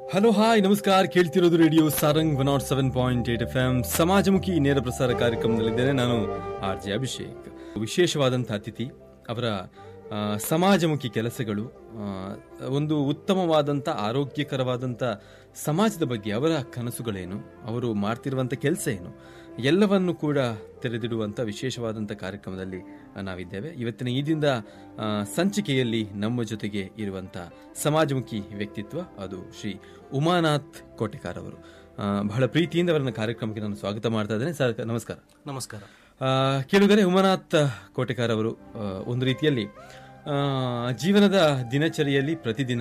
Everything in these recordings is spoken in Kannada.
ಹಲೋ ಹಾಯ್ ನಮಸ್ಕಾರ ಕೇಳ್ತಿರೋದು radio Sarang one nought seven point eight F M ಸಮಾಜಮುಖಿ ನೇರ ಪ್ರಸಾರ ಕಾರ್ಯಕ್ರಮದಲ್ಲಿದ್ದೇನೆ ನಾನು ಆರ್ ಜೆ ಅಭಿಷೇಕ್ ವಿಶೇಷವಾದಂಥ ಅತಿಥಿ ಅವರ ಆ, ಸಮಾಜಮುಖಿ ಕೆಲಸಗಳು ಆ, ಒಂದು ಉತ್ತಮವಾದಂಥ ಆರೋಗ್ಯಕರವಾದಂಥ ಸಮಾಜದ ಬಗ್ಗೆ ಅವರ ಕನಸುಗಳೇನು ಅವರು ಮಾಡ್ತಿರುವಂಥ ಕೆಲಸ ಏನು ಎಲ್ಲವನ್ನು ಕೂಡ ತೆರೆದಿಡುವಂಥ ವಿಶೇಷವಾದಂಥ ಕಾರ್ಯಕ್ರಮದಲ್ಲಿ ನಾವಿದ್ದೇವೆ ಇವತ್ತಿನ ಈ ದಿನದ ಆ, ಸಂಚಿಕೆಯಲ್ಲಿ ನಮ್ಮ ಜೊತೆಗೆ ಇರುವಂಥ ಸಮಾಜಮುಖಿ ವ್ಯಕ್ತಿತ್ವ ಅದು ಶ್ರೀ ಉಮಾನಾಥ್ ಕೋಟೆಕಾರ್ ಅವರು ಆ, ಬಹಳ ಪ್ರೀತಿಯಿಂದ ಅವರನ್ನ ಕಾರ್ಯಕ್ರಮಕ್ಕೆ ನಾನು ಸ್ವಾಗತ ಮಾಡ್ತಾ ಇದ್ದೇನೆ ಸರ್ ನಮಸ್ಕಾರ ನಮಸ್ಕಾರ ಆ, ಕೇಳುಗರೆ ಉಮಾನಾಥ್ ಕೋಟೆಕಾರ್ ಅವರು ಆ, ಒಂದು ರೀತಿಯಲ್ಲಿ ಆ, ಜೀವನದ ದಿನಚರಿಯಲ್ಲಿ ಪ್ರತಿದಿನ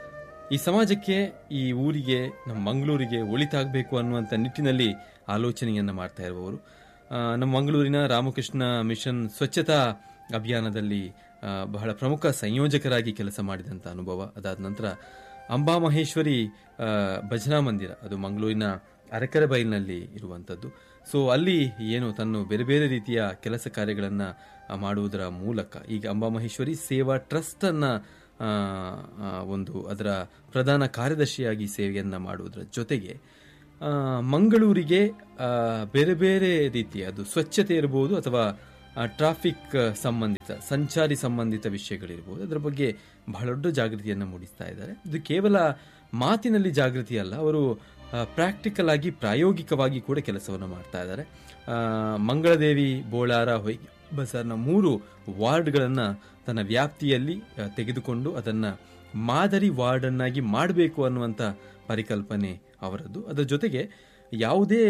ಈ ಸಮಾಜಕ್ಕೆ ಈ ಊರಿಗೆ ನಮ್ಮ ಮಂಗಳೂರಿಗೆ ಒಳಿತಾಗಬೇಕು ಅನ್ನುವಂಥ ನಿಟ್ಟಿನಲ್ಲಿ ಆಲೋಚನೆಯನ್ನ ಮಾಡ್ತಾ ಇರುವವರು ಆ, ನಮ್ಮ ಮಂಗಳೂರಿನ ರಾಮಕೃಷ್ಣ ಮಿಷನ್ ಸ್ವಚ್ಛತಾ ಅಭಿಯಾನದಲ್ಲಿ ಆ, ಬಹಳ ಪ್ರಮುಖ ಸಂಯೋಜಕರಾಗಿ ಕೆಲಸ ಮಾಡಿದಂಥ ಅನುಭವ ಅದಾದ ನಂತರ ಅಂಬಾಮಹೇಶ್ವರಿ ಆ, ಭಜನಾ ಮಂದಿರ ಅದು ಮಂಗಳೂರಿನ ಅರಕೆರೆ ಬೈಲ್ನಲ್ಲಿ ಇರುವಂಥದ್ದು ಸೊ ಅಲ್ಲಿ ಏನು ತನ್ನ ಬೇರೆ ಬೇರೆ ರೀತಿಯ ಕೆಲಸ ಕಾರ್ಯಗಳನ್ನು ಮಾಡುವುದರ ಮೂಲಕ ಈಗ ಅಂಬಾಮಹೇಶ್ವರಿ ಸೇವಾ ಟ್ರಸ್ಟ್ ಅನ್ನ ಆ, ಆ, ಒಂದು ಅದರ ಪ್ರಧಾನ ಕಾರ್ಯದರ್ಶಿಯಾಗಿ ಸೇವೆಯನ್ನ ಮಾಡುವುದರ ಜೊತೆಗೆ ಆ, ಮಂಗಳೂರಿಗೆ ಆ, ಬೇರೆ ಬೇರೆ ರೀತಿಯ ಅದು ಸ್ವಚ್ಛತೆ ಇರಬಹುದು ಅಥವಾ ಆ, ಟ್ರಾಫಿಕ್ ಸಂಬಂಧಿತ ಸಂಚಾರಿ ಸಂಬಂಧಿತ ವಿಷಯಗಳಿರ್ಬೋದು ಅದರ ಬಗ್ಗೆ ಬಹಳ ದೊಡ್ಡ ಜಾಗೃತಿಯನ್ನು ಮೂಡಿಸ್ತಾ ಇದ್ದಾರೆ ಇದು ಕೇವಲ ಮಾತಿನಲ್ಲಿ ಜಾಗೃತಿ ಅಲ್ಲ ಅವರು ಪ್ರಾಕ್ಟಿಕಲ್ ಆಗಿ ಪ್ರಾಯೋಗಿಕವಾಗಿ ಕೂಡ ಕೆಲಸವನ್ನು ಮಾಡ್ತಾ ಇದ್ದಾರೆ ಆ, ಮಂಗಳದೇವಿ ಬೋಳಾರ ಹೊಯ್ಗೆ ಬಸಾರ್ನ ಮೂರು ವಾರ್ಡ್ಗಳನ್ನು ತನ್ನ ವ್ಯಾಪ್ತಿಯಲ್ಲಿ ಆ, ತೆಗೆದುಕೊಂಡು ಅದನ್ನು ಮಾದರಿ ವಾರ್ಡನ್ನಾಗಿ ಮಾಡಬೇಕು ಅನ್ನುವಂಥ ಪರಿಕಲ್ಪನೆ ಅವರದ್ದು ಅದರ ಜೊತೆಗೆ ಯಾವುದೇ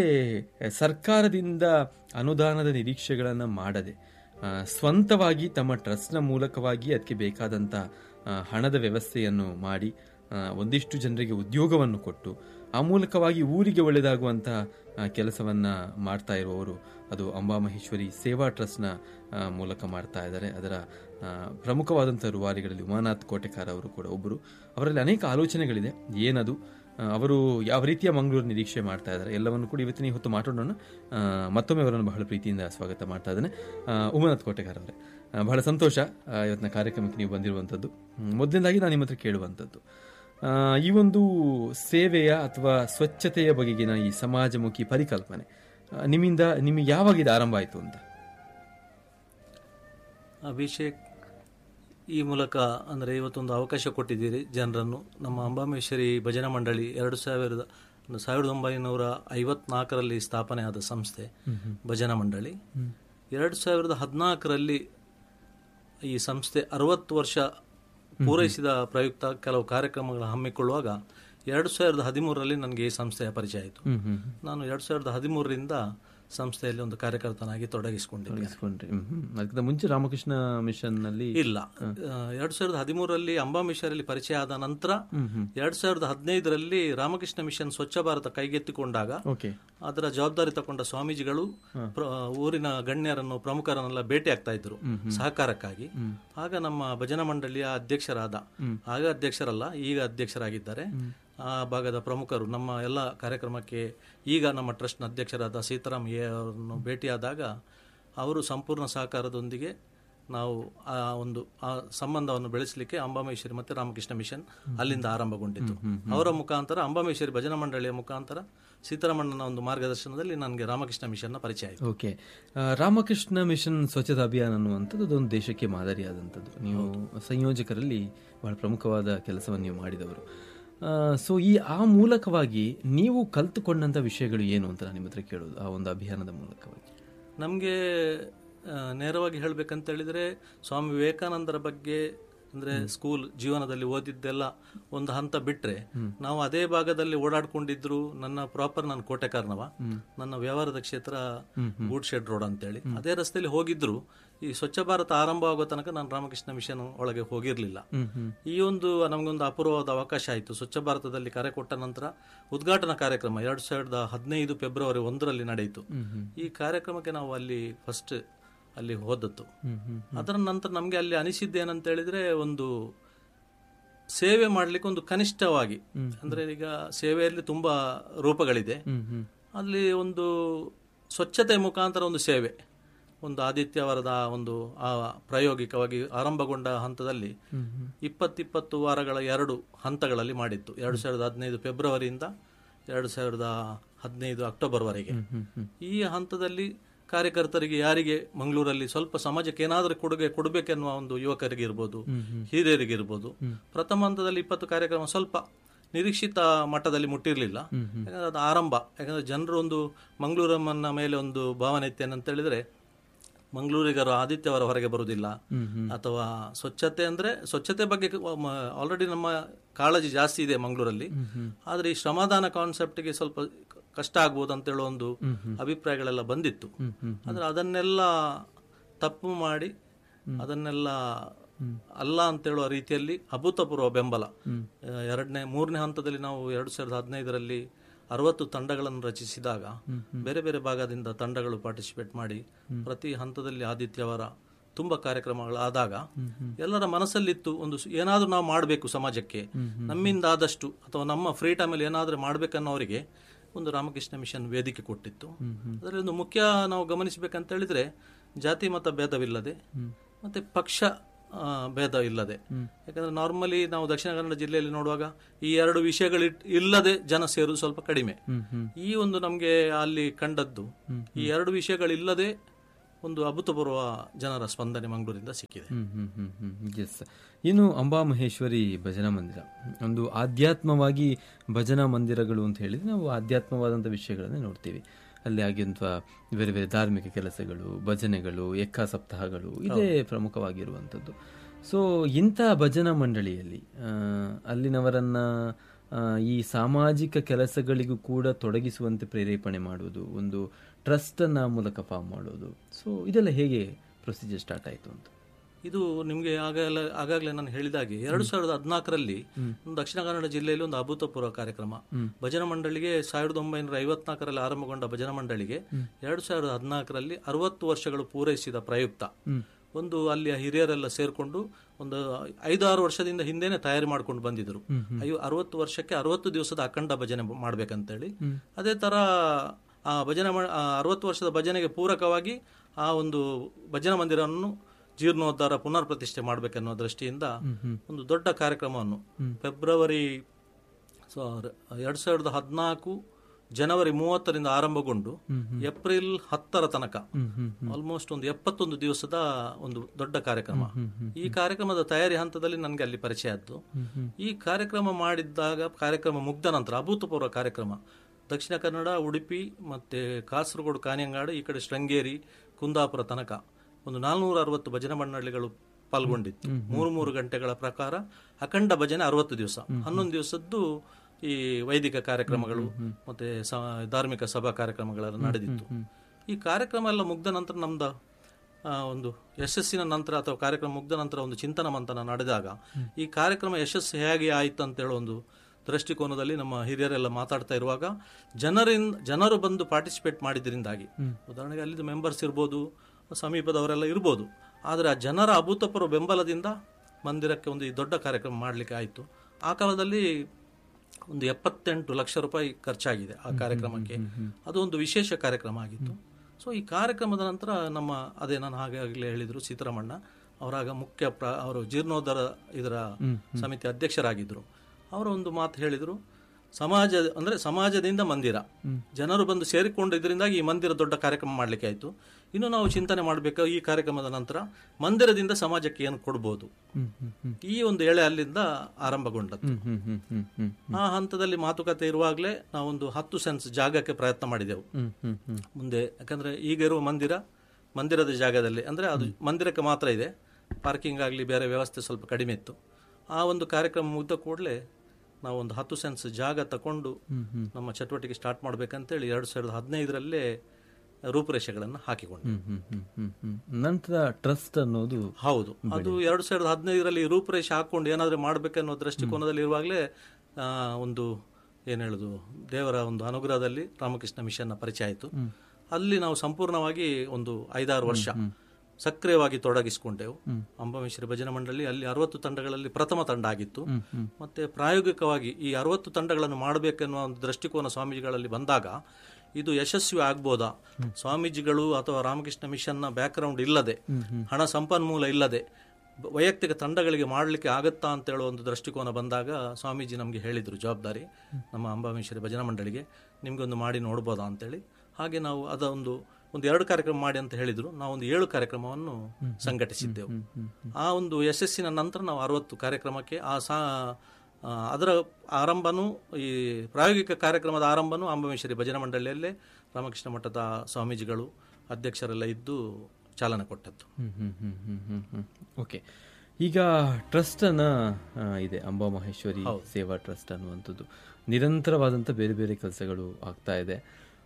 ಸರ್ಕಾರದಿಂದ ಅನುದಾನದ ನಿರೀಕ್ಷೆಗಳನ್ನು ಮಾಡದೆ ಆ, ಸ್ವಂತವಾಗಿ ತಮ್ಮ ಟ್ರಸ್ಟ್ನ ಮೂಲಕವಾಗಿ ಅದಕ್ಕೆ ಬೇಕಾದಂಥ ಆ, ಹಣದ ವ್ಯವಸ್ಥೆಯನ್ನು ಮಾಡಿ ಆ, ಒಂದಿಷ್ಟು ಜನರಿಗೆ ಉದ್ಯೋಗವನ್ನು ಕೊಟ್ಟು ಆ ಮೂಲಕವಾಗಿ ಊರಿಗೆ ಒಳ್ಳೆಯದಾಗುವಂಥ ಕೆಲಸವನ್ನ ಮಾಡ್ತಾ ಇರುವವರು ಅದು ಅಂಬಾಮಹೇಶ್ವರಿ ಸೇವಾ ಟ್ರಸ್ಟ್ನ ಆ, ಮೂಲಕ ಮಾಡ್ತಾ ಇದ್ದಾರೆ ಅದರ ಆ, ಪ್ರಮುಖವಾದಂಥ ರೂವಾರಿಗಳಲ್ಲಿ ಉಮಾನಾಥ್ ಕೋಟೆಕಾರ ಅವರು ಕೂಡ ಒಬ್ಬರು ಅವರಲ್ಲಿ ಅನೇಕ ಆಲೋಚನೆಗಳಿದೆ ಏನದು ಆ, ಅವರು ಯಾವ ರೀತಿಯ ಮಂಗಳೂರು ನಿರೀಕ್ಷೆ ಮಾಡ್ತಾ ಇದ್ದಾರೆ ಎಲ್ಲವನ್ನು ಕೂಡ ಇವತ್ತಿನ ಈ ಹೊತ್ತು ಮಾತಾಡೋಣ ಆ, ಮತ್ತೊಮ್ಮೆ ಅವರನ್ನು ಬಹಳ ಪ್ರೀತಿಯಿಂದ ಸ್ವಾಗತ ಮಾಡ್ತಾ ಇದ್ದೇನೆ ಆ, ಉಮಾನಾಥ್ ಕೋಟೆಕಾರ ಅವರೇ ಆ, ಬಹಳ ಸಂತೋಷ ಆ, ಇವತ್ತಿನ ಕಾರ್ಯಕ್ರಮಕ್ಕೆ ನೀವು ಬಂದಿರುವಂಥದ್ದು ಹ್ಮ್, ಮೊದಲನೇದಾಗಿ ನಾನು ನಿಮ್ಮ ಹತ್ರ ಕೇಳುವಂಥದ್ದು ಆ, ಈ ಒಂದು ಸೇವೆಯ ಅಥವಾ ಸ್ವಚ್ಛತೆಯ ಬಗೆಗಿನ ಈ ಸಮಾಜಮುಖಿ ಪರಿಕಲ್ಪನೆ ಆ, ನಿಮ್ಮಿಂದ ನಿಮಗೆ ಯಾವಾಗ ಇದು ಆರಂಭ ಆಯಿತು ಅಂತ ಅಭಿಷೇಕ್ ಈ ಮೂಲಕ ಅಂದರೆ ಇವತ್ತೊಂದು ಅವಕಾಶ ಕೊಟ್ಟಿದ್ದೀರಿ ಜನರನ್ನು ನಮ್ಮ ಅಂಬಾಮೇಶ್ವರಿ ಭಜನಾ ಮಂಡಳಿ ಎರಡು ಸಾವಿರದ ಒಂದು ಸಾವಿರದ ಒಂಬೈನೂರ ಐವತ್ನಾಲ್ಕರಲ್ಲಿ ಸ್ಥಾಪನೆ ಆದ ಸಂಸ್ಥೆ ಭಜನಾ ಮಂಡಳಿ ಎರಡು ಸಾವಿರದ ಹದಿನಾಲ್ಕರಲ್ಲಿ ಈ ಸಂಸ್ಥೆ ಅರವತ್ತು ವರ್ಷ ಪೂರೈಸಿದ ಪ್ರಯುಕ್ತ ಕೆಲವು ಕಾರ್ಯಕ್ರಮಗಳ ಹಮ್ಮಿಕೊಳ್ಳುವಾಗ ಎರಡು ಸಾವಿರದ ಹದಿಮೂರರಲ್ಲಿ ನನಗೆ ಈ ಸಂಸ್ಥೆಯ ಪರಿಚಯ ಆಯಿತು ನಾನು ಎರಡು ಸಾವಿರದ ಹದಿಮೂರರಿಂದ ಸಂಸ್ಥೆಯಲ್ಲಿ ಒಂದು ಕಾರ್ಯಕರ್ತನಾಗಿ ತೊಡಗಿಸಿಕೊಂಡಿದ್ದೆ ಇಸ್ಕೊಂಡ್ರಿ ಹ್ಮ್, ಹ್ಮ್. ಅದಕ್ಕಿಂತ ಮುಂಚೆ ರಾಮಕೃಷ್ಣ ಮಿಷನ್ ನಲ್ಲಿ ಇಲ್ಲ ಎರಡ್ ಸಾವಿರದ ಹದಿಮೂರರಲ್ಲಿ ಅಂಬಾಮಿಷರಲ್ಲಿ ಪರಿಚಯ ಆದ ನಂತರ ಎರಡ್ ಸಾವಿರದ ಹದಿನೈದರಲ್ಲಿ ರಾಮಕೃಷ್ಣ ಮಿಷನ್ ಸ್ವಚ್ಛ ಭಾರತ ಕೈಗೆತ್ತಿಕೊಂಡಾಗ ಓಕೆ ಅದರ ಜವಾಬ್ದಾರಿ ತಗೊಂಡ ಸ್ವಾಮೀಜಿಗಳು ಪ್ರ- ಊರಿನ ಗಣ್ಯರನ್ನು ಪ್ರಮುಖರನ್ನೆಲ್ಲ ಭೇಟಿ ಆಗ್ತಾ ಇದ್ರು ಸಹಕಾರಕ್ಕಾಗಿ ಆಗ ನಮ್ಮ ಭಜನಾ ಮಂಡಳಿಯ ಅಧ್ಯಕ್ಷರಾದ ಆಗ ಅಧ್ಯಕ್ಷರಲ್ಲ ಈಗ ಅಧ್ಯಕ್ಷರಾಗಿದ್ದಾರೆ ಆ ಭಾಗದ ಪ್ರಮುಖರು ನಮ್ಮ ಎಲ್ಲ ಕಾರ್ಯಕ್ರಮಕ್ಕೆ ಈಗ ನಮ್ಮ ಟ್ರಸ್ಟ್ನ ಅಧ್ಯಕ್ಷರಾದ ಸೀತಾರಾಮ್ ಎ ಅವರನ್ನು ಭೇಟಿಯಾದಾಗ ಅವರು ಸಂಪೂರ್ಣ ಸಹಕಾರದೊಂದಿಗೆ ನಾವು ಆ ಒಂದು ಆ ಸಂಬಂಧವನ್ನು ಬೆಳೆಸಲಿಕ್ಕೆ ಅಂಬಾಮೇಶ್ವರಿ ಮತ್ತೆ ರಾಮಕೃಷ್ಣ ಮಿಷನ್ ಅಲ್ಲಿಂದ ಆರಂಭಗೊಂಡಿತು ಅವರ ಮುಖಾಂತರ ಅಂಬಾಮೇಶ್ವರಿ ಭಜನಾ ಮಂಡಳಿಯ ಮುಖಾಂತರ ಸೀತಾರಾಮಣ್ಣನ ಒಂದು ಮಾರ್ಗದರ್ಶನದಲ್ಲಿ ನನಗೆ ರಾಮಕೃಷ್ಣ ಮಿಷನ್ನ ಪರಿಚಯ ಆಯಿತು ಓಕೆ ಆ, ರಾಮಕೃಷ್ಣ ಮಿಷನ್ ಸ್ವಚ್ಛತಾ ಅಭಿಯಾನ ಅನ್ನುವಂಥದ್ದು ಅದೊಂದು ದೇಶಕ್ಕೆ ಮಾದರಿಯಾದಂಥದ್ದು ನೀವು ಸಂಯೋಜಕರಲ್ಲಿ ಬಹಳ ಪ್ರಮುಖವಾದ ಕೆಲಸವನ್ನು ನೀವು ಮಾಡಿದವರು ಸೊ ಈ ಆ ಮೂಲಕವಾಗಿ ನೀವು ಕಲ್ತುಕೊಂಡಂಥ ವಿಷಯಗಳು ಏನು ಅಂತ ನಾನು ನಿಮ್ಮ ಹತ್ರ ಕೇಳೋದು ಆ ಒಂದು ಅಭಿಯಾನದ ಮೂಲಕವಾಗಿ ನಮಗೆ ನೇರವಾಗಿ ಹೇಳಬೇಕಂತ ಹೇಳಿದ್ರೆ ಸ್ವಾಮಿ ವಿವೇಕಾನಂದರ ಬಗ್ಗೆ ಅಂದ್ರೆ ಸ್ಕೂಲ್ ಜೀವನದಲ್ಲಿ ಓದಿದ್ದೆಲ್ಲ ಒಂದು ಹಂತ ಬಿಟ್ರೆ ನಾವು ಅದೇ ಭಾಗದಲ್ಲಿ ಓಡಾಡ್ಕೊಂಡಿದ್ರು ನನ್ನ ಪ್ರಾಪರ್ ನಾನು ಕೋಟೆಕಾರ್ನವ ನನ್ನ ವ್ಯವಹಾರದ ಕ್ಷೇತ್ರ ಬೂಟ್ ಶೆಡ್ ರೋಡ್ ಅಂತೇಳಿ ಅದೇ ರಸ್ತೆಯಲ್ಲಿ ಹೋಗಿದ್ರು ಈ ಸ್ವಚ್ಛ ಭಾರತ ಆರಂಭ ಆಗೋ ತನಕ ನಾನು ರಾಮಕೃಷ್ಣ ಮಿಷನ್ ಒಳಗೆ ಹೋಗಿರ್ಲಿಲ್ಲ ಈ ಒಂದು ನಮಗೊಂದು ಅಪೂರ್ವವಾದ ಅವಕಾಶ ಆಯಿತು ಸ್ವಚ್ಛ ಭಾರತದಲ್ಲಿ ಕರೆ ಕೊಟ್ಟ ನಂತರ ಉದ್ಘಾಟನಾ ಕಾರ್ಯಕ್ರಮ ಎರಡ್ ಸಾವಿರದ ಹದಿನೈದು ಫೆಬ್ರವರಿ ಒಂದರಲ್ಲಿ ನಡೆಯಿತು ಈ ಕಾರ್ಯಕ್ರಮಕ್ಕೆ ನಾವು ಅಲ್ಲಿ ಫಸ್ಟ್ ಅಲ್ಲಿ ಹೋದದ್ದು ಅದರ ನಂತರ ನಮಗೆ ಅಲ್ಲಿ ಅನಿಸಿದ್ದು ಏನಂತ ಹೇಳಿದ್ರೆ ಒಂದು ಸೇವೆ ಮಾಡ್ಲಿಕ್ಕೆ ಒಂದು ಕನಿಷ್ಠವಾಗಿ ಅಂದ್ರೆ ಈಗ ಸೇವೆಯಲ್ಲಿ ತುಂಬಾ ರೂಪಗಳಿದೆ ಅಲ್ಲಿ ಒಂದು ಸ್ವಚ್ಛತೆ ಮುಖಾಂತರ ಒಂದು ಸೇವೆ ಒಂದು ಆದಿತ್ಯವರದ ಒಂದು ಆ ಪ್ರಾಯೋಗಿಕವಾಗಿ ಆರಂಭಗೊಂಡ ಹಂತದಲ್ಲಿ ಇಪ್ಪತ್ತಿಪ್ಪತ್ತು ವಾರಗಳ ಎರಡು ಹಂತಗಳಲ್ಲಿ ಮಾಡಿತ್ತು ಎರಡು ಸಾವಿರದ ಹದಿನೈದು ಫೆಬ್ರವರಿಯಿಂದ ಎರಡು ಸಾವಿರದ ಹದಿನೈದು ಅಕ್ಟೋಬರ್ವರೆಗೆ ಈ ಹಂತದಲ್ಲಿ ಕಾರ್ಯಕರ್ತರಿಗೆ ಯಾರಿಗೆ ಮಂಗಳೂರಲ್ಲಿ ಸ್ವಲ್ಪ ಸಮಾಜಕ್ಕೆ ಏನಾದರೂ ಕೊಡುಗೆ ಕೊಡಬೇಕೆನ್ನುವ ಒಂದು ಯುವಕರಿಗೆ ಇರ್ಬೋದು ಹಿರಿಯರಿಗೆ ಇರ್ಬೋದು ಪ್ರಥಮ ಹಂತದಲ್ಲಿ ಇಪ್ಪತ್ತು ಕಾರ್ಯಕ್ರಮ ಸ್ವಲ್ಪ ನಿರೀಕ್ಷಿತ ಮಟ್ಟದಲ್ಲಿ ಮುಟ್ಟಿರಲಿಲ್ಲ ಯಾಕಂದ್ರೆ ಅದು ಆರಂಭ ಯಾಕಂದ್ರೆ ಜನರು ಒಂದು ಮಂಗಳೂರಮ್ಮನ ಮೇಲೆ ಒಂದು ಭಾವನೆ ಇತ್ತೇನಂತ ಹೇಳಿದ್ರೆ ಮಂಗಳೂರಿಗರು ಆದಿತ್ಯವಾರ ಹೊರಗೆ ಬರುವುದಿಲ್ಲ ಅಥವಾ ಸ್ವಚ್ಛತೆ ಅಂದ್ರೆ ಸ್ವಚ್ಛತೆ ಬಗ್ಗೆ ಆಲ್ರೆಡಿ ನಮ್ಮ ಕಾಳಜಿ ಜಾಸ್ತಿ ಇದೆ ಮಂಗಳೂರಲ್ಲಿ ಆದ್ರೆ ಈ ಶ್ರಮದಾನ ಕಾನ್ಸೆಪ್ಟ್ಗೆ ಸ್ವಲ್ಪ ಕಷ್ಟ ಆಗ್ಬೋದು ಅಂತ ಹೇಳೋ ಒಂದು ಅಭಿಪ್ರಾಯಗಳೆಲ್ಲ ಬಂದಿತ್ತು ಆದ್ರೆ ಅದನ್ನೆಲ್ಲ ತಪ್ಪು ಮಾಡಿ ಅದನ್ನೆಲ್ಲ ಅಲ್ಲ ಅಂತ ಹೇಳುವ ರೀತಿಯಲ್ಲಿ ಅಭೂತಪೂರ್ವ ಬೆಂಬಲ ಆ, ಎರಡನೇ ಮೂರನೇ ಹಂತದಲ್ಲಿ ನಾವು ಎರಡು ಸಾವಿರದ ಹದಿನೈದರಲ್ಲಿ ಅರವತ್ತು ತಂಡಗಳನ್ನು ರಚಿಸಿದಾಗ ಬೇರೆ ಬೇರೆ ಭಾಗದಿಂದ ತಂಡಗಳು ಪಾರ್ಟಿಸಿಪೇಟ್ ಮಾಡಿ ಪ್ರತಿ ಹಂತದಲ್ಲಿ ಆದಿತ್ಯವರ ತುಂಬಾ ಕಾರ್ಯಕ್ರಮಗಳಾದಾಗ ಎಲ್ಲರ ಮನಸ್ಸಲ್ಲಿತ್ತು ಒಂದು ಸ್- ಏನಾದ್ರೂ ನಾವು ಮಾಡಬೇಕು ಸಮಾಜಕ್ಕೆ ನಮ್ಮಿಂದ ಆದಷ್ಟು ಅಥವಾ ನಮ್ಮ ಫ್ರೀ ಟೈಮಲ್ಲಿ ಏನಾದ್ರೂ ಮಾಡ್ಬೇಕನ್ನೋರಿಗೆ ಒಂದು ರಾಮಕೃಷ್ಣ ಮಿಷನ್ ವೇದಿಕೆ ಕೊಟ್ಟಿತ್ತು ಅದರಲ್ಲಿ ಒಂದು ಮುಖ್ಯ ನಾವು ಗಮನಿಸಬೇಕಂತ ಹೇಳಿದ್ರೆ ಜಾತಿ ಮತ ಭೇದವಿಲ್ಲದೆ ಮತ್ತೆ ಪಕ್ಷ ಆ, ಭೇದ ಇಲ್ಲದೆ ಯಾಕಂದ್ರೆ ನಾರ್ಮಲಿ ನಾವು ದಕ್ಷಿಣ ಕನ್ನಡ ಜಿಲ್ಲೆಯಲ್ಲಿ ನೋಡುವಾಗ ಈ ಎರಡು ವಿಷಯಗಳು ಇಲ್ಲದೆ ಜನ ಸೇರುವುದು ಸ್ವಲ್ಪ ಕಡಿಮೆ ಈ ಒಂದು ನಮಗೆ ಅಲ್ಲಿ ಕಂಡದ್ದು ಈ ಎರಡು ವಿಷಯಗಳಿಲ್ಲದೆ ಒಂದು ಅಭೂತಪೂರ್ವ ಜನರ ಸ್ಪಂದನೆ ಮಂಗಳೂರಿಂದ ಸಿಕ್ಕಿದೆ ಎಸ್ ಇನ್ನು ಅಂಬಾಮಹೇಶ್ವರಿ ಭಜನಾ ಮಂದಿರ ಒಂದು ಆಧ್ಯಾತ್ಮವಾಗಿ ಭಜನಾ ಮಂದಿರಗಳು ಅಂತ ಹೇಳಿದ್ರೆ ನಾವು ಆಧ್ಯಾತ್ಮವಾದಂಥ ವಿಷಯಗಳನ್ನೇ ನೋಡ್ತೀವಿ ಅಲ್ಲಿ ಆಗಿರುವಂಥ ಬೇರೆ ಬೇರೆ ಧಾರ್ಮಿಕ ಕೆಲಸಗಳು ಭಜನೆಗಳು ಎಕ್ಕ ಸಪ್ತಾಹಗಳು ಇದೇ ಪ್ರಮುಖವಾಗಿರುವಂಥದ್ದು ಸೊ ಇಂಥ ಭಜನಾ ಮಂಡಳಿಯಲ್ಲಿ ಆ, ಅಲ್ಲಿನವರನ್ನ ಆ, ಈ ಸಾಮಾಜಿಕ ಕೆಲಸಗಳಿಗೂ ಕೂಡ ತೊಡಗಿಸುವಂತೆ ಪ್ರೇರೇಪಣೆ ಮಾಡುವುದು ಒಂದು ಟ್ರಸ್ಟನ್ನು ಮೂಲಕ ಫಾರ್ಮ್ ಮಾಡೋದು ಸೊ ಇದೆಲ್ಲ ಹೇಗೆ ಪ್ರೊಸೀಜರ್ ಸ್ಟಾರ್ಟ್ ಆಯಿತು ಅಂತ ಇದು ನಿಮಗೆ ಆಗಾಗಲೇ ಆಗಾಗಲೇ ನಾನು ಹೇಳಿದಾಗೆ ಎರಡು ಸಾವಿರದ ಹದಿನಾಲ್ಕರಲ್ಲಿ ದಕ್ಷಿಣ ಕನ್ನಡ ಜಿಲ್ಲೆಯಲ್ಲಿ ಒಂದು ಅಭೂತಪೂರ್ವ ಕಾರ್ಯಕ್ರಮ ಭಜನಾ ಮಂಡಳಿಗೆ ಸಾವಿರದ ಒಂಬೈನೂರ ಐವತ್ನಾಲ್ಕರಲ್ಲಿ ಆರಂಭಗೊಂಡ ಭಜನಾ ಮಂಡಳಿಗೆ ಎರಡು ಸಾವಿರದ ಹದಿನಾಲ್ಕರಲ್ಲಿ ಅರವತ್ತು ವರ್ಷಗಳು ಪೂರೈಸಿದ ಪ್ರಯುಕ್ತ ಒಂದು ಅಲ್ಲಿಯ ಹಿರಿಯರೆಲ್ಲ ಸೇರ್ಕೊಂಡು ಒಂದು ಐದಾರು ವರ್ಷದಿಂದ ಹಿಂದೆನೆ ತಯಾರಿ ಮಾಡ್ಕೊಂಡು ಬಂದಿದ್ರು ಅಯ್ಯೋ ಅರವತ್ತು ವರ್ಷಕ್ಕೆ ಅರವತ್ತು ದಿವಸದ ಅಖಂಡ ಭಜನೆ ಮಾಡ್ಬೇಕಂತೇಳಿ ಅದೇ ತರ ಆ ಭಜನೆ ಮಾ- ಆ ಅರವತ್ತು ವರ್ಷದ ಭಜನೆಗೆ ಪೂರಕವಾಗಿ ಆ ಒಂದು ಭಜನಾ ಮಂದಿರವನ್ನು ಜೀರ್ಣೋದ್ಧಾರ ಪುನರ್ ಪ್ರತಿಷ್ಠೆ ಮಾಡಬೇಕನ್ನೋ ದೃಷ್ಟಿಯಿಂದ ಒಂದು ದೊಡ್ಡ ಕಾರ್ಯಕ್ರಮವನ್ನು ಫೆಬ್ರವರಿ ಎರಡ್ ಸಾವಿರದ ಹದಿನಾಲ್ಕು ಜನವರಿ ಮೂವತ್ತರಿಂದ ಆರಂಭಗೊಂಡು ಏಪ್ರಿಲ್ ಹತ್ತರ ತನಕ ಆಲ್ಮೋಸ್ಟ್ ಒಂದು ಎಪ್ಪತ್ತೊಂದು ದಿವಸದ ಒಂದು ದೊಡ್ಡ ಕಾರ್ಯಕ್ರಮ ಈ ಕಾರ್ಯಕ್ರಮದ ತಯಾರಿ ಹಂತದಲ್ಲಿ ನನಗೆ ಅಲ್ಲಿ ಪರಿಚಯ ಆದ್ದು ಈ ಕಾರ್ಯಕ್ರಮ ಮಾಡಿದ್ದಾಗ ಕಾರ್ಯಕ್ರಮ ಮುಗ್ದ ನಂತರ ಅಭೂತಪೂರ್ವ ಕಾರ್ಯಕ್ರಮ ದಕ್ಷಿಣ ಕನ್ನಡ ಉಡುಪಿ ಮತ್ತೆ ಕಾಸರಗೋಡು ಕಾನಿಯಂಗಾಡು ಈ ಕಡೆ ಶೃಂಗೇರಿ ಕುಂದಾಪುರ ತನಕ ಒಂದು ನಾಲ್ನೂರ ಅರವತ್ತು ಭಜನಾ ಮಂಡಳಿಗಳು ಪಾಲ್ಗೊಂಡಿತ್ತು ಮೂರು ಮೂರು ಗಂಟೆಗಳ ಪ್ರಕಾರ ಅಖಂಡ ಭಜನೆ ಅರವತ್ತು ದಿವಸ ಹನ್ನೊಂದು ದಿವಸದ್ದು ಈ ವೈದಿಕ ಕಾರ್ಯಕ್ರಮಗಳು ಮತ್ತೆ ಸ- ಧಾರ್ಮಿಕ ಸಭಾ ಕಾರ್ಯಕ್ರಮಗಳೆಲ್ಲ ನಡೆದಿತ್ತು ಈ ಕಾರ್ಯಕ್ರಮ ಎಲ್ಲ ಮುಗ್ದ ನಂತರ ನಮ್ದು ಆ, ಒಂದು ಯಶಸ್ಸಿನ ನಂತರ ಅಥವಾ ಕಾರ್ಯಕ್ರಮ ಮುಗ್ದ ನಂತರ ಒಂದು ಚಿಂತನ ಮಂಥನ ನಡೆದಾಗ ಈ ಕಾರ್ಯಕ್ರಮ ಯಶಸ್ಸು ಹೇಗೆ ಆಯಿತು ಅಂತ ಹೇಳೋ ಒಂದು ದೃಷ್ಟಿಕೋನದಲ್ಲಿ ನಮ್ಮ ಹಿರಿಯರೆಲ್ಲ ಮಾತಾಡ್ತಾ ಇರುವಾಗ ಜನರಿಂದ ಜನರು ಬಂದು ಪಾರ್ಟಿಸಿಪೇಟ್ ಮಾಡಿದ್ರಿಂದಾಗಿ ಉದಾಹರಣೆಗೆ ಅಲ್ಲಿದ್ದು ಮೆಂಬರ್ಸ್ ಇರ್ಬೋದು ಸಮೀಪದವರೆಲ್ಲ ಇರ್ಬೋದು ಆದರೆ ಆ ಜನರ ಅಭೂತಪೂರ್ವ ಬೆಂಬಲದಿಂದ ಮಂದಿರಕ್ಕೆ ಒಂದು ಈ ದೊಡ್ಡ ಕಾರ್ಯಕ್ರಮ ಮಾಡಲಿಕ್ಕೆ ಆಯಿತು ಆ ಕಾಲದಲ್ಲಿ ಒಂದು ಎಪ್ಪತ್ತೆಂಟು ಲಕ್ಷ ರೂಪಾಯಿ ಖರ್ಚಾಗಿದೆ ಆ ಕಾರ್ಯಕ್ರಮಕ್ಕೆ ಅದು ಒಂದು ವಿಶೇಷ ಕಾರ್ಯಕ್ರಮ ಆಗಿತ್ತು ಸೊ ಈ ಕಾರ್ಯಕ್ರಮದ ನಂತರ ನಮ್ಮ ಅದೇ ನಾನು ಹಾಗಾಗಲೇ ಹೇಳಿದ್ರು ಸೀತಾರಾಮಣ್ಣ ಅವರಾಗ ಮುಖ್ಯ ಪ್ರ ಅವರು ಜೀರ್ಣೋದ್ಧಾರ ಇದರ ಸಮಿತಿ ಅಧ್ಯಕ್ಷರಾಗಿದ್ದರು ಅವರು ಒಂದು ಮಾತು ಹೇಳಿದರು ಸಮಾಜ ಅಂದ್ರೆ ಸಮಾಜದಿಂದ ಮಂದಿರ ಜನರು ಬಂದು ಸೇರಿಕೊಂಡಿದ್ರಿಂದಾಗಿ ಈ ಮಂದಿರ ದೊಡ್ಡ ಕಾರ್ಯಕ್ರಮ ಮಾಡಲಿಕ್ಕೆ ಆಯಿತು ಇನ್ನು ನಾವು ಚಿಂತನೆ ಮಾಡಬೇಕು ಈ ಕಾರ್ಯಕ್ರಮದ ನಂತರ ಮಂದಿರದಿಂದ ಸಮಾಜಕ್ಕೆ ಏನು ಕೊಡ್ಬೋದು ಈ ಒಂದು ಎಳೆ ಅಲ್ಲಿಂದ ಆರಂಭಗೊಂಡದ್ದು ಹ್ಮ್ ಹ್ಮ್ ಹ್ಮ್ ಹ್ಮ್ ಆ ಹಂತದಲ್ಲಿ ಮಾತುಕತೆ ಇರುವಾಗಲೇ ನಾವೊಂದು ಹತ್ತು ಸೆನ್ಸ್ ಜಾಗಕ್ಕೆ ಪ್ರಯತ್ನ ಮಾಡಿದೆವು ಹ್ಮ್ ಹ್ಮ್ ಹ್ಮ್ ಮುಂದೆ ಯಾಕಂದ್ರೆ ಈಗ ಇರುವ ಮಂದಿರ ಮಂದಿರದ ಜಾಗದಲ್ಲಿ ಅಂದ್ರೆ ಅದು ಮಂದಿರಕ್ಕೆ ಮಾತ್ರ ಇದೆ ಪಾರ್ಕಿಂಗ್ ಆಗಲಿ ಬೇರೆ ವ್ಯವಸ್ಥೆ ಸ್ವಲ್ಪ ಕಡಿಮೆ ಇತ್ತು ಆ ಒಂದು ಕಾರ್ಯಕ್ರಮ ಮುಗ್ದ ಕೂಡಲೇ ನಾವು ಒಂದು ಹತ್ತು ಸೆನ್ಸ್ ಜಾಗ ತಕೊಂಡು ನಮ್ಮ ಚಟುವಟಿಕೆ ಸ್ಟಾರ್ಟ್ ಮಾಡ್ಬೇಕಂತೇಳಿ ಎರಡು ಸಾವಿರದ ಹದಿನೈದರಲ್ಲೇ ರೂಪುರೇಷೆಗಳನ್ನು ಹಾಕಿಕೊಂಡು ಹ್ಮ್ ಹ್ಮ್ ಹ್ಮ್ ಹ್ಮ್ ಹ್ಮ್ ನಂತರ ಟ್ರಸ್ಟ್ ಅನ್ನೋದು ಹೌದು ಅದು ಎರಡು ಸಾವಿರದ ಹದಿನೈದರಲ್ಲಿ ರೂಪುರೇಷೆ ಹಾಕೊಂಡು ಏನಾದರೂ ಮಾಡ್ಬೇಕನ್ನೋ ದೃಷ್ಟಿಕೋನದಲ್ಲಿ ಇರುವಾಗಲೇ ಆ, ಒಂದು ಏನು ಹೇಳುದು ದೇವರ ಒಂದು ಅನುಗ್ರಹದಲ್ಲಿ ರಾಮಕೃಷ್ಣ ಮಿಷನ್ನ ಪರಿಚಯ ಆಯಿತು ಅಲ್ಲಿ ನಾವು ಸಂಪೂರ್ಣವಾಗಿ ಒಂದು ಐದಾರು ವರ್ಷ ಸಕ್ರಿಯವಾಗಿ ತೊಡಗಿಸಿಕೊಂಡೆವು ಅಂಬಾಮೇಶ್ವರಿ ಭಜನಾ ಮಂಡಳಿ ಅಲ್ಲಿ ಅರವತ್ತು ತಂಡಗಳಲ್ಲಿ ಪ್ರಥಮ ತಂಡ ಆಗಿತ್ತು ಮತ್ತೆ ಪ್ರಾಯೋಗಿಕವಾಗಿ ಈ ಅರವತ್ತು ತಂಡಗಳನ್ನು ಮಾಡಬೇಕೆನ್ನುವ ಒಂದು ದೃಷ್ಟಿಕೋನ ಸ್ವಾಮೀಜಿಗಳಲ್ಲಿ ಬಂದಾಗ ಇದು ಯಶಸ್ವಿ ಆಗ್ಬೋದಾ ಸ್ವಾಮೀಜಿಗಳು ಅಥವಾ ರಾಮಕೃಷ್ಣ ಮಿಷನ್ನ ಬ್ಯಾಕ್ಗ್ರೌಂಡ್ ಇಲ್ಲದೆ ಹಣ ಸಂಪನ್ಮೂಲ ಇಲ್ಲದೆ ಬ- ವೈಯಕ್ತಿಕ ತಂಡಗಳಿಗೆ ಮಾಡಲಿಕ್ಕೆ ಆಗತ್ತಾ ಅಂತ ಹೇಳೋ ಒಂದು ದೃಷ್ಟಿಕೋನ ಬಂದಾಗ ಸ್ವಾಮೀಜಿ ನಮಗೆ ಹೇಳಿದರು ಜವಾಬ್ದಾರಿ ನಮ್ಮ ಅಂಬಾಮೇಶ್ವರಿ ಭಜನಾ ಮಂಡಳಿಗೆ ನಿಮಗೊಂದು ಮಾಡಿ ನೋಡ್ಬೋದಾ ಅಂತೇಳಿ ಹಾಗೆ ನಾವು ಅದ ಒಂದು ಒಂದು ಎರಡು ಕಾರ್ಯಕ್ರಮ ಮಾಡಿ ಅಂತ ಹೇಳಿದ್ರು ನಾವು ಒಂದು ಏಳು ಕಾರ್ಯಕ್ರಮವನ್ನು ಸಂಘಟಿಸಿದ್ದೆವು ಆ ಒಂದು ಯಶಸ್ಸಿನ ನಂತರ ನಾವು ಅರವತ್ತು ಕಾರ್ಯಕ್ರಮಕ್ಕೆ ಆ ಸಾ ಆ, ಅದರ ಆರಂಭನೂ ಈ ಪ್ರಾಯೋಗಿಕ ಕಾರ್ಯಕ್ರಮದ ಆರಂಭನೂ ಅಂಬಮೇಶ್ವರಿ ಭಜನಾ ಮಂಡಳಿಯಲ್ಲೇ ರಾಮಕೃಷ್ಣ ಮಠದ ಸ್ವಾಮೀಜಿಗಳು ಅಧ್ಯಕ್ಷರೆಲ್ಲ ಇದ್ದು ಚಾಲನೆ ಕೊಟ್ಟದ್ದು ಓಕೆ ಈಗ ಟ್ರಸ್ಟ್ ಅನ್ನ ಆ, ಇದೆ ಅಂಬಾ ಮಹೇಶ್ವರಿ ಸೇವಾ ಟ್ರಸ್ಟ್ ಅನ್ನುವಂಥದ್ದು ನಿರಂತರವಾದಂಥ ಬೇರೆ ಬೇರೆ ಕೆಲಸಗಳು ಆಗ್ತಾ ಇದೆ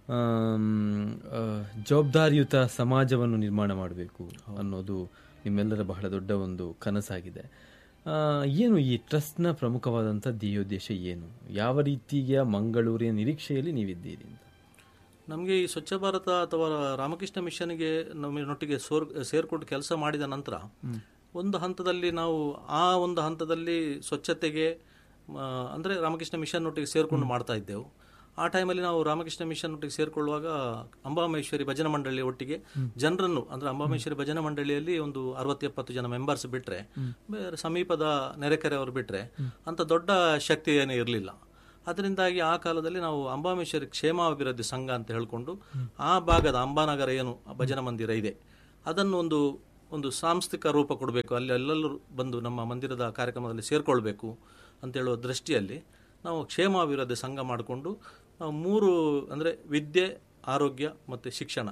ಆಮ್, ಆ, ಜವಾಬ್ದಾರಿಯುತ ಸಮಾಜವನ್ನು ನಿರ್ಮಾಣ ಮಾಡಬೇಕು ಅನ್ನೋದು ನಿಮ್ಮೆಲ್ಲರ ಬಹಳ ದೊಡ್ಡ ಒಂದು ಕನಸಾಗಿದೆ ಆ, ಏನು ಈ ಟ್ರಸ್ಟ್ನ ಪ್ರಮುಖವಾದಂಥ ಧ್ಯೇಯೋದ್ದೇಶ ಏನು ಯಾವ ರೀತಿಯ ಮಂಗಳೂರಿನ ನಿರೀಕ್ಷೆಯಲ್ಲಿ ನೀವಿದ್ದೀರಿ ಅಂತ ನಮಗೆ ಈ ಸ್ವಚ್ಛ ಭಾರತ ಅಥವಾ ರಾಮಕೃಷ್ಣ ಮಿಷನ್ಗೆ ನಮ್ಮೊಟ್ಟಿಗೆ ಸೋರ್ ಸೇರ್ಕೊಂಡು ಕೆಲಸ ಮಾಡಿದ ನಂತರ ಒಂದು ಹಂತದಲ್ಲಿ ನಾವು ಆ ಒಂದು ಹಂತದಲ್ಲಿ ಸ್ವಚ್ಛತೆಗೆ ಆ, ಅಂದ್ರೆ ರಾಮಕೃಷ್ಣ ಮಿಷನ್ ಒಟ್ಟಿಗೆ ಸೇರ್ಕೊಂಡು ಮಾಡ್ತಾ ಇದ್ದೆವು ಆ ಟೈಮಲ್ಲಿ ನಾವು ರಾಮಕೃಷ್ಣ ಮಿಷನ್ ಒಟ್ಟಿಗೆ ಸೇರ್ಕೊಳ್ಳುವಾಗ ಅಂಬಾಮೇಶ್ವರಿ ಭಜನಾ ಮಂಡಳಿ ಒಟ್ಟಿಗೆ ಜನರನ್ನು ಅಂದ್ರೆ ಅಂಬಾಮೇಶ್ವರಿ ಭಜನಾ ಮಂಡಳಿಯಲ್ಲಿ ಒಂದು ಅರವತ್ತು ಎಪ್ಪತ್ತು ಜನ ಮೆಂಬರ್ಸ್ ಬಿಟ್ರೆ ಬೇರೆ ಸಮೀಪದ ನೆರೆಕೆರೆಯವರು ಬಿಟ್ರೆ ಅಂತ ದೊಡ್ಡ ಶಕ್ತಿ ಏನೂ ಇರಲಿಲ್ಲ ಅದರಿಂದಾಗಿ ಆ ಕಾಲದಲ್ಲಿ ನಾವು ಅಂಬಾಮೇಶ್ವರಿ ಕ್ಷೇಮಾಭಿವೃದ್ಧಿ ಸಂಘ ಅಂತ ಹೇಳಿಕೊಂಡು ಆ ಭಾಗದ ಅಂಬಾನಗರ ಏನು ಭಜನಾ ಮಂದಿರ ಇದೆ ಅದನ್ನು ಒಂದು ಒಂದು ಸಾಂಸ್ಥಿಕ ರೂಪ ಕೊಡಬೇಕು ಅಲ್ಲಿ ಎಲ್ಲರೂ ಬಂದು ನಮ್ಮ ಮಂದಿರದ ಕಾರ್ಯಕ್ರಮದಲ್ಲಿ ಸೇರ್ಕೊಳ್ಬೇಕು ಅಂತ ಹೇಳುವ ದೃಷ್ಟಿಯಲ್ಲಿ ನಾವು ಕ್ಷೇಮಾಭಿವೃದ್ಧಿ ಸಂಘ ಮಾಡಿಕೊಂಡು ನಾವು ಮೂರು ಅಂದರೆ ವಿದ್ಯೆ ಆರೋಗ್ಯ ಮತ್ತು ಶಿಕ್ಷಣ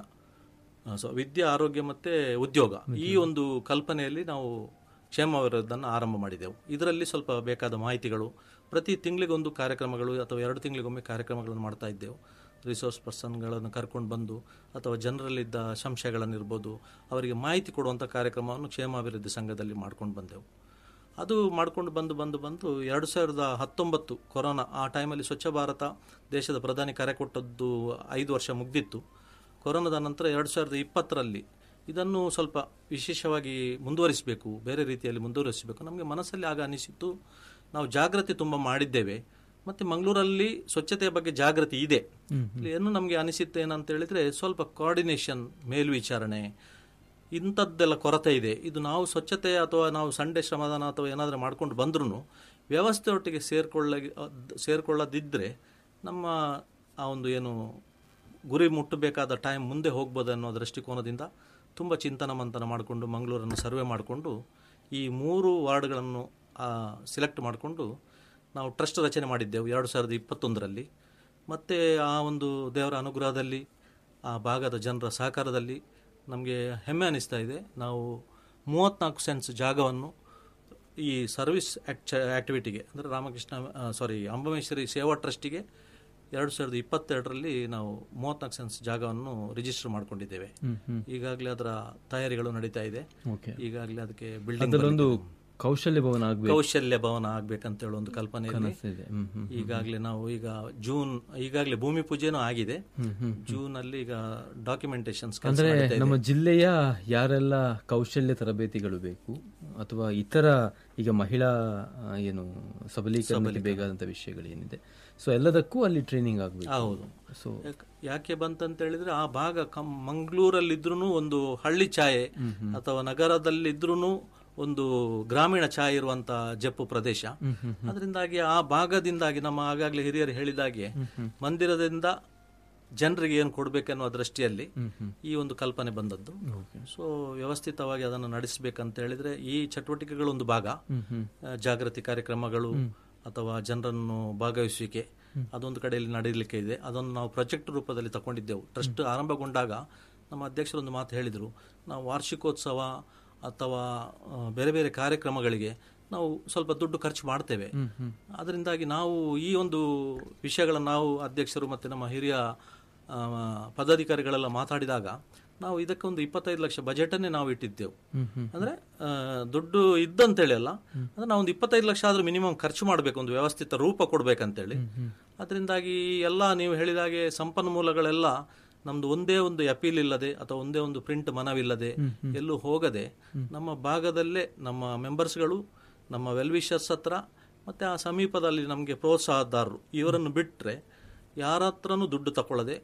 ಸೊ ವಿದ್ಯೆ ಆರೋಗ್ಯ ಮತ್ತು ಉದ್ಯೋಗ ಈ ಒಂದು ಕಲ್ಪನೆಯಲ್ಲಿ ನಾವು ಕ್ಷೇಮಾಭಿವೃದ್ಧಿಯನ್ನು ಆರಂಭ ಮಾಡಿದೆವು ಇದರಲ್ಲಿ ಸ್ವಲ್ಪ ಬೇಕಾದ ಮಾಹಿತಿಗಳು ಪ್ರತಿ ತಿಂಗಳಿಗೊಂದು ಕಾರ್ಯಕ್ರಮಗಳು ಅಥವಾ ಎರಡು ತಿಂಗಳಿಗೊಮ್ಮೆ ಕಾರ್ಯಕ್ರಮಗಳನ್ನು ಮಾಡ್ತಾ ಇದ್ದೆವು ರಿಸೋರ್ಸ್ ಪರ್ಸನ್ಗಳನ್ನು ಕರ್ಕೊಂಡು ಬಂದು ಅಥವಾ ಜನರಲ್ಲಿದ್ದ ಸಂಶಯಗಳನ್ನಿರ್ಬೋದು ಅವರಿಗೆ ಮಾಹಿತಿ ಕೊಡುವಂಥ ಕಾರ್ಯಕ್ರಮವನ್ನು ಕ್ಷೇಮಾಭಿವೃದ್ಧಿ ಸಂಘದಲ್ಲಿ ಮಾಡ್ಕೊಂಡು ಬಂದೆವು ಅದು ಮಾಡ್ಕೊಂಡು ಬಂದು ಬಂದು ಬಂದು ಎರಡು ಸಾವಿರದ ಹತ್ತೊಂಬತ್ತು ಕೊರೋನಾ ಆ ಟೈಮಲ್ಲಿ ಸ್ವಚ್ಛ ಭಾರತ ದೇಶದ ಪ್ರಧಾನಿ ಕರೆ ಕೊಟ್ಟದ್ದು ಐದು ವರ್ಷ ಮುಗ್ದಿತ್ತು ಕೊರೋನಾದ ನಂತರ ಎರಡು ಸಾವಿರದ ಇಪ್ಪತ್ತರಲ್ಲಿ ಇದನ್ನು ಸ್ವಲ್ಪ ವಿಶೇಷವಾಗಿ ಮುಂದುವರಿಸಬೇಕು ಬೇರೆ ರೀತಿಯಲ್ಲಿ ಮುಂದುವರಿಸಬೇಕು ನಮಗೆ ಮನಸ್ಸಲ್ಲಿ ಆಗ ಅನಿಸಿತ್ತು ನಾವು ಜಾಗೃತಿ ತುಂಬ ಮಾಡಿದ್ದೇವೆ ಮತ್ತು ಮಂಗಳೂರಲ್ಲಿ ಸ್ವಚ್ಛತೆಯ ಬಗ್ಗೆ ಜಾಗೃತಿ ಇದೆ ಇಲ್ಲಿ ಏನು ನಮಗೆ ಅನಿಸಿತ್ತು ಏನಂತ ಹೇಳಿದ್ರೆ ಸ್ವಲ್ಪ ಕೋಆರ್ಡಿನೇಷನ್ ಮೇಲ್ವಿಚಾರಣೆ ಇಂಥದ್ದೆಲ್ಲ ಕೊರತೆ ಇದೆ ಇದು ನಾವು ಸ್ವಚ್ಛತೆ ಅಥವಾ ನಾವು ಸಂಡೆ ಶ್ರಮದಾನ ಅಥವಾ ಏನಾದರೂ ಮಾಡ್ಕೊಂಡು ಬಂದ್ರೂ ವ್ಯವಸ್ಥೆ ಒಟ್ಟಿಗೆ ಸೇರ್ಕೊಳ್ಳ ಸೇರ್ಕೊಳ್ಳದಿದ್ದರೆ ನಮ್ಮ ಆ ಒಂದು ಏನು ಗುರಿ ಮುಟ್ಟಬೇಕಾದ ಟೈಮ್ ಮುಂದೆ ಹೋಗ್ಬೋದು ಅನ್ನೋ ದೃಷ್ಟಿಕೋನದಿಂದ ತುಂಬ ಚಿಂತನ ಮಂಥನ ಮಾಡಿಕೊಂಡು ಮಂಗಳೂರನ್ನು ಸರ್ವೆ ಮಾಡಿಕೊಂಡು ಈ ಮೂರು ವಾರ್ಡ್ಗಳನ್ನು ಸಿಲೆಕ್ಟ್ ಮಾಡಿಕೊಂಡು ನಾವು ಟ್ರಸ್ಟ್ ರಚನೆ ಮಾಡಿದ್ದೆವು ಎರಡು ಸಾವಿರದ ಇಪ್ಪತ್ತೊಂದರಲ್ಲಿ ಮತ್ತು ಆ ಒಂದು ದೇವರ ಅನುಗ್ರಹದಲ್ಲಿ ಆ ಭಾಗದ ಜನರ ಸಹಕಾರದಲ್ಲಿ ನಮಗೆ ಹೆಮ್ಮೆ ಅನಿಸ್ತಾ ಇದೆ ನಾವು ಮೂವತ್ತ್ನಾಲ್ಕು ಸೆನ್ಸ್ ಜಾಗವನ್ನು ಈ ಸರ್ವಿಸ್ ಆಕ್ಚ ಆಕ್ಟಿವಿಟಿಗೆ ಅಂದರೆ ರಾಮಕೃಷ್ಣ ಸಾರಿ ಅಂಬಮೇಶ್ವರಿ ಸೇವಾ ಟ್ರಸ್ಟಿಗೆ ಎರಡು ಸಾವಿರದ ಇಪ್ಪತ್ತೆರಡರಲ್ಲಿ ನಾವು ಮೂವತ್ನಾಲ್ಕು ಸೆನ್ಸ್ ಜಾಗವನ್ನು ರಿಜಿಸ್ಟರ್ ಮಾಡ್ಕೊಂಡಿದ್ದೇವೆ ಈಗಾಗಲೇ ಅದರ ತಯಾರಿಗಳು ನಡೀತಾ ಇದೆ ಓಕೆ ಈಗಾಗಲೇ ಅದಕ್ಕೆ ಬಿಲ್ಡಿಂಗ್ ಅದರಲ್ಲೊಂದು ಕೌಶಲ್ಯ ಭವನ ಆಗ್ಬೇಕು ಕೌಶಲ್ಯ ಭವನ ಆಗ್ಬೇಕಂತ ಹೇಳೋ ಒಂದು ಕಲ್ಪನೆ ಇದೆ ಇದೆ ಹ್ಮ್ ಹ್ಮ್ ಈಗಾಗಲೇ ನಾವು ಈಗ ಜೂನ್ ಈಗಾಗಲೇ ಭೂಮಿ ಪೂಜೆನೂ ಆಗಿದೆ ಜೂನ್ ಅಲ್ಲಿ ಈಗ ಡಾಕ್ಯುಮೆಂಟೇಶನ್ಸ್ ಅಂದ್ರೆ ನಮ್ಮ ಜಿಲ್ಲೆಯ ಯಾರೆಲ್ಲ ಕೌಶಲ್ಯ ತರಬೇತಿಗಳು ಬೇಕು ಅಥವಾ ಇತರ ಈಗ ಮಹಿಳಾ ಆ, ಏನು ಸಬಲೀಕರಣಕ್ಕೆ ಬೇಕಾದಂತ ವಿಷಯಗಳು ಏನಿದೆ ಸೊ ಎಲ್ಲದಕ್ಕೂ ಅಲ್ಲಿ ಟ್ರೈನಿಂಗ್ ಆಗಬೇಕು ಹೌದು ಸೊ ಯಾಕ್- ಯಾಕೆ ಬಂತಂತ ಹೇಳಿದ್ರೆ ಆ ಭಾಗ ಕಂ ಮಂಗಳೂರಲ್ಲಿದ್ರೂ ಒಂದು ಹಳ್ಳಿ ಛಾಯೆ ಅಥವಾ ನಗರದಲ್ಲಿದ್ರೂ ಒಂದು ಗ್ರಾಮೀಣ ಛಾಯೆ ಇರುವಂತ ಜಪ್ಪು ಪ್ರದೇಶ ಅದರಿಂದಾಗಿ ಆ ಭಾಗದಿಂದಾಗಿ ನಮ್ಮ ಆಗಾಗಲೇ ಹಿರಿಯರು ಹೇಳಿದಾಗೆ ಮಂದಿರದಿಂದ ಜನರಿಗೆ ಏನು ಕೊಡ್ಬೇಕನ್ನೋ ದೃಷ್ಟಿಯಲ್ಲಿ ಈ ಒಂದು ಕಲ್ಪನೆ ಬಂದದ್ದು ಸೊ ವ್ಯವಸ್ಥಿತವಾಗಿ ಅದನ್ನು ನಡೆಸಬೇಕಂತ ಹೇಳಿದ್ರೆ ಈ ಚಟುವಟಿಕೆಗಳು ಒಂದು ಭಾಗ ಆ, ಜಾಗೃತಿ ಕಾರ್ಯಕ್ರಮಗಳು ಅಥವಾ ಜನರನ್ನು ಭಾಗವಹಿಸುವಿಕೆ ಅದೊಂದು ಕಡೆಯಲ್ಲಿ ನಡೆಯಲಿಕ್ಕೆ ಇದೆ ಅದನ್ನು ನಾವು ಪ್ರಾಜೆಕ್ಟ್ ರೂಪದಲ್ಲಿ ತಗೊಂಡಿದ್ದೆವು ಟ್ರಸ್ಟ್ ಆರಂಭಗೊಂಡಾಗ ನಮ್ಮ ಅಧ್ಯಕ್ಷರು ಒಂದು ಮಾತು ಹೇಳಿದರು ನಾವು ವಾರ್ಷಿಕೋತ್ಸವ ಅಥವಾ ಆ, ಬೇರೆ ಬೇರೆ ಕಾರ್ಯಕ್ರಮಗಳಿಗೆ ನಾವು ಸ್ವಲ್ಪ ದುಡ್ಡು ಖರ್ಚು ಮಾಡ್ತೇವೆ ಅದರಿಂದಾಗಿ ನಾವು ಈ ಒಂದು ವಿಷಯಗಳನ್ನು ನಾವು ಅಧ್ಯಕ್ಷರು ಮತ್ತು ನಮ್ಮ ಹಿರಿಯ ಆ, ಪದಾಧಿಕಾರಿಗಳೆಲ್ಲ ಮಾತಾಡಿದಾಗ ನಾವು ಇದಕ್ಕೊಂದು ಇಪ್ಪತ್ತೈದು ಲಕ್ಷ ಬಜೆಟನ್ನೇ ನಾವು ಇಟ್ಟಿದ್ದೆವು ಅಂದ್ರೆ ಆ, ದುಡ್ಡು ಇದ್ದಂತೇಳಿ ಅಲ್ಲ ಅಂದ್ರೆ ನಾವು ಒಂದು ಇಪ್ಪತ್ತೈದು ಲಕ್ಷ ಆದ್ರೂ ಮಿನಿಮಮ್ ಖರ್ಚು ಮಾಡಬೇಕು ಒಂದು ವ್ಯವಸ್ಥಿತ ರೂಪ ಕೊಡ್ಬೇಕಂತೇಳಿ ಅದರಿಂದಾಗಿ ಎಲ್ಲ ನೀವು ಹೇಳಿದಾಗೆ ಸಂಪನ್ಮೂಲಗಳೆಲ್ಲ ನಮ್ದು ಒಂದೇ ಒಂದು ಅಪೀಲ್ ಇಲ್ಲದೆ ಅಥವಾ ಒಂದೇ ಒಂದು ಪ್ರಿಂಟ್ ಮನವಿಲ್ಲದೆ ಎಲ್ಲೂ ಹೋಗದೆ ನಮ್ಮ ಭಾಗದಲ್ಲೇ ನಮ್ಮ ಮೆಂಬರ್ಸ್ಗಳು ನಮ್ಮ ವೆಲ್ವಿಷರ್ಸ್ ಹತ್ರ ಮತ್ತೆ ಆ ಸಮೀಪದಲ್ಲಿ ನಮಗೆ ಪ್ರೋತ್ಸಾಹದಾರರು ಇವರನ್ನು ಬಿಟ್ಟರೆ ಯಾರ ಹತ್ರನೂ ದುಡ್ಡು ತಗೊಳ್ಳದೆ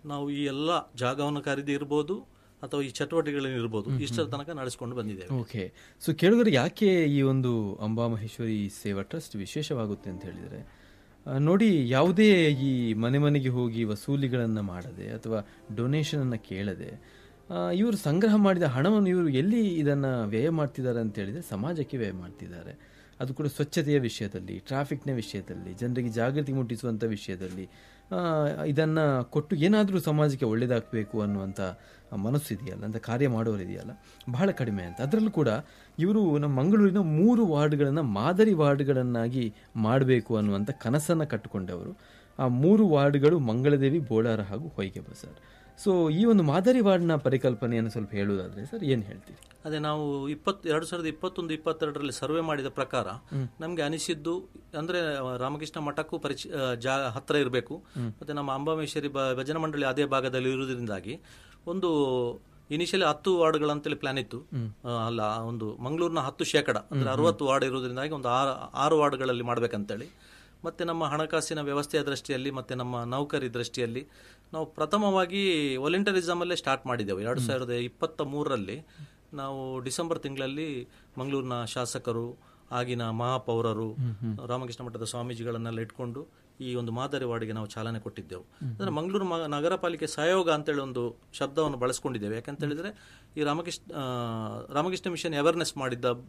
ನಾವು ಈ ಎಲ್ಲ ಜಾಗವನ್ನು ಖರೀದಿ ಇರ್ಬೋದು ಅಥವಾ ಈ ಚಟುವಟಿಕೆಗಳನ್ನು ಇರ್ಬೋದು ಇಷ್ಟರ ತನಕ ನಡೆಸಿಕೊಂಡು ಬಂದಿದ್ದೇವೆ ಓಕೆ ಸೊ ಕೇಳುಗರು ಯಾಕೆ ಈ ಒಂದು ಅಂಬಾ ಮಹೇಶ್ವರಿ ಸೇವಾ ಟ್ರಸ್ಟ್ ವಿಶೇಷವಾಗುತ್ತೆ ಅಂತ ಹೇಳಿದರೆ ಆ, ನೋಡಿ ಯಾವುದೇ ಈ ಮನೆ ಮನೆಗೆ ಹೋಗಿ ವಸೂಲಿಗಳನ್ನು ಮಾಡದೆ ಅಥವಾ ಡೊನೇಷನನ್ನು ಕೇಳದೆ ಆ, ಇವರು ಸಂಗ್ರಹ ಮಾಡಿದ ಹಣವನ್ನು ಇವರು ಎಲ್ಲಿ ಇದನ್ನು ವ್ಯಯ ಮಾಡ್ತಿದ್ದಾರೆ ಅಂತ ಹೇಳಿದರೆ ಸಮಾಜಕ್ಕೆ ವ್ಯಯ ಮಾಡ್ತಿದ್ದಾರೆ ಅದು ಕೂಡ ಸ್ವಚ್ಛತೆಯ ವಿಷಯದಲ್ಲಿ ಟ್ರಾಫಿಕ್ನ ವಿಷಯದಲ್ಲಿ ಜನರಿಗೆ ಜಾಗೃತಿ ಮುಟ್ಟಿಸುವಂಥ ವಿಷಯದಲ್ಲಿ ಆ, ಇದನ್ನ ಕೊಟ್ಟು ಏನಾದರೂ ಸಮಾಜಕ್ಕೆ ಒಳ್ಳೇದಾಗಬೇಕು ಅನ್ನುವಂಥ ಮನಸ್ಸು ಇದೆಯಲ್ಲ ಅಂತ ಕಾರ್ಯ ಮಾಡೋರು ಇದೆಯಲ್ಲ ಬಹಳ ಕಡಿಮೆ ಅಂತ ಅದರಲ್ಲೂ ಕೂಡ ಇವರು ನಮ್ಮ ಮಂಗಳೂರಿನ ಮೂರು ವಾರ್ಡ್ಗಳನ್ನು ಮಾದರಿ ವಾರ್ಡ್ಗಳನ್ನಾಗಿ ಮಾಡಬೇಕು ಅನ್ನುವಂಥ ಕನಸನ್ನು ಕಟ್ಟಿಕೊಂಡವರು ಆ ಮೂರು ವಾರ್ಡ್ಗಳು ಮಂಗಳದೇವಿ ಬೋಳಾರ ಹಾಗೂ ಹೊಯ್ಗೆ ಬಜಾರ್ ಸೊ ಈ ಒಂದು ಮಾದರಿ ವಾರ್ಡ್ನ ಪರಿಕಲ್ಪನೆಯನ್ನು ಸ್ವಲ್ಪ ಹೇಳುವುದಾದ್ರೆ ಸರ್ ಏನು ಹೇಳ್ತೀರಿ ಅದೇ ನಾವು ಇಪ್ಪತ್ ಎರಡು ಸಾವಿರದ ಇಪ್ಪತ್ತೊಂದು ಇಪ್ಪತ್ತೆರಡರಲ್ಲಿ ಸರ್ವೆ ಮಾಡಿದ ಪ್ರಕಾರ ನಮಗೆ ಅನಿಸಿದ್ದು ಅಂದ್ರೆ ರಾಮಕೃಷ್ಣ ಮಠಕ್ಕೂ ಪರಿಚಯ ಆ, ಜಾ ಹತ್ರ ಇರಬೇಕು ಮತ್ತೆ ನಮ್ಮ ಅಂಬಾಮೇಶ್ವರಿ ಬ- ಭಜನಾ ಮಂಡಳಿ ಅದೇ ಭಾಗದಲ್ಲಿ ಇರುವುದರಿಂದಾಗಿ ಒಂದು ಇನಿಷಿಯಲಿ ಹತ್ತು ವಾರ್ಡ್ಗಳಂತೇಳಿ ಪ್ಲಾನ್ ಇತ್ತು ಆ, ಅಲ್ಲ ಒಂದು ಮಂಗಳೂರಿನ ಹತ್ತು ಶೇಕಡ ಅಂದ್ರೆ ಅರವತ್ತು ವಾರ್ಡ್ ಇರುವುದರಿಂದಾಗಿ ಒಂದು ಆರು ಆರು ವಾರ್ಡ್ಗಳಲ್ಲಿ ಮಾಡ್ಬೇಕಂತೇಳಿ ಮತ್ತೆ ನಮ್ಮ ಹಣಕಾಸಿನ ವ್ಯವಸ್ಥೆಯ ದೃಷ್ಟಿಯಲ್ಲಿ ಮತ್ತೆ ನಮ್ಮ ನೌಕರಿ ದೃಷ್ಟಿಯಲ್ಲಿ ನಾವು ಪ್ರಥಮವಾಗಿ ವಾಲಂಟರಿಸಮ್ ಅಲ್ಲೇ ಸ್ಟಾರ್ಟ್ ಮಾಡಿದೆವು ಎರಡು ಸಾವಿರದ ಇಪ್ಪತ್ತ ಮೂರರಲ್ಲಿ ನಾವು ಡಿಸೆಂಬರ್ ತಿಂಗಳಲ್ಲಿ ಮಂಗಳೂರಿನ ಶಾಸಕರು ಆಗಿನ ಮಹಾಪೌರರು ರಾಮಕೃಷ್ಣ ಮಠದ ಸ್ವಾಮೀಜಿಗಳನ್ನೆಲ್ಲ ಇಟ್ಕೊಂಡು ಈ ಒಂದು ಮಾದರಿ ವಾರ್ಡ್ಗೆ ನಾವು ಚಾಲನೆ ಕೊಟ್ಟಿದ್ದೆವು ಅಂದ್ರೆ ಮಂಗಳೂರು ಮ- ನಗರ ಪಾಲಿಕೆ ಸಹಯೋಗ ಅಂತೇಳಿ ಒಂದು ಶಬ್ದವನ್ನು ಬಳಸ್ಕೊಂಡಿದ್ದೇವೆ ಯಾಕಂತ ಹೇಳಿದ್ರೆ ಈ ರಾಮಕೃಷ್ಣ ಆ, ರಾಮಕೃಷ್ಣ ಮಿಷನ್ ಅವೇರ್ನೆಸ್ ಮಾಡಿದ್ದ